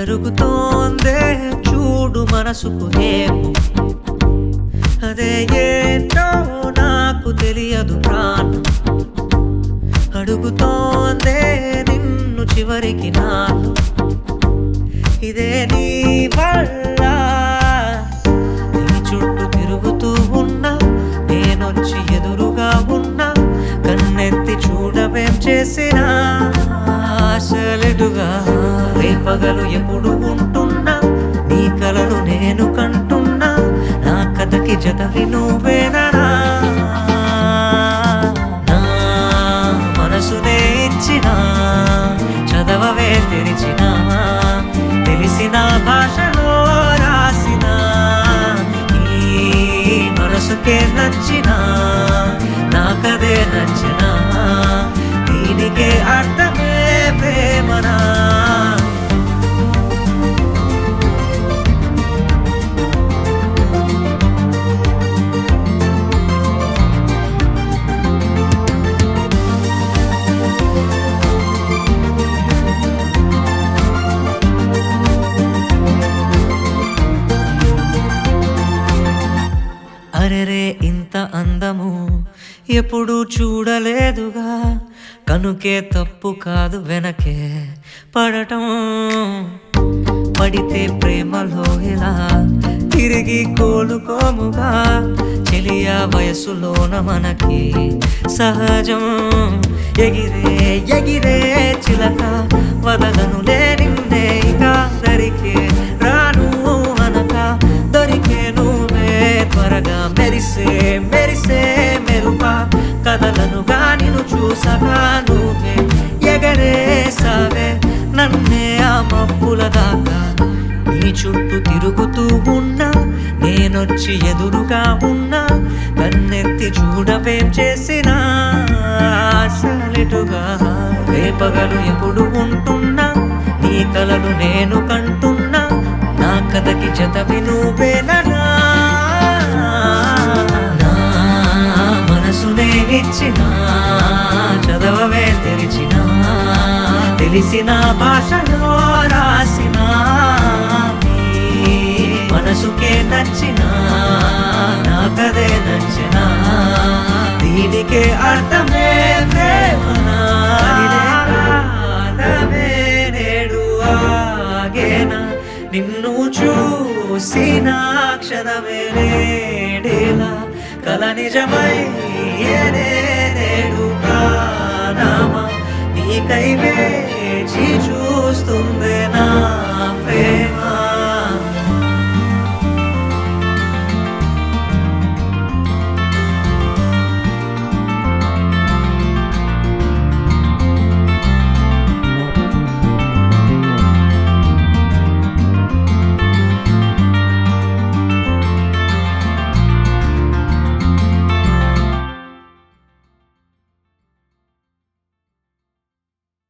జరుగుతోందే చూడు మనసుకు ఏమో అదే ఏంటో నాకు తెలియదు ప్రాణం అడుగుతోందే నిన్ను చివరికి నాలో ఇదే నీ వల్ల నీ చుట్టూ తిరుగుతూ ఉన్నా నేనొచ్చి ఎదురుగా ఉన్నా కన్నెత్తి చూడవేం చేసినా ఆశలెటుగా రేపగలు ఎప్పుడు ఉంటున్నా నీ కలలు నేను కంటున్నా నా కథకి జతవి నువ్వేనా నా మనసునే ఇచ్చిన చదవవే తెరిచిన తెలిసిన భాషలో రాసిన ఈ మనసుకే నచ్చిన నాకదే నచ్చిన దీనికే అర్థమే ప్రేమనా అరెరే ఇంత అందము ఎప్పుడు చూడలేదుగా కనుకే తప్పు కాదు వెనకే పడటం పడితే ప్రేమలో ఇలా తిరిగి కోలుకోముగా చెలియా వయసులోన మనకి సహజం ఎగిరే ఎగిరే చిలక వదలను నిన్నే ఇక దరికే రాను అనక దొరికే నువ్వే త్వరగా మెరిసే మెరిసే మెరుప కదలనుగా నిన్ను చూసగా నువ్వే ఎగరేసావే నన్నే ఆ మబ్బుల దాకా నీ చుట్టూ తిరుగుతూ ఉన్నా నేనొచ్చి ఎదురుగా ఉన్నా కన్నెత్తి చూడవేం చేసినా ఆశలిటుగా రేపగలు ఎప్పుడు ఉంటున్నా నీ కలలు నేను కంటున్నా నా కథకి జతవి నువ్వేనా నా మనసునే ఇచ్చిన చదవవే తెరిచిన తెలిసిన భాషలో రాసిన నీ మనసుకే నచ్చిన నాకదే నచ్చిన దీనికే అర్థమే ప్రేమనా కాలమే నేడు ఆగేనా నిన్ను చూసిన క్షణమే నేడేలా కల నిజమై ఏనే నేడు ప్రాణమా నీకై వేచి చూస్తుంది నా ప్రేమ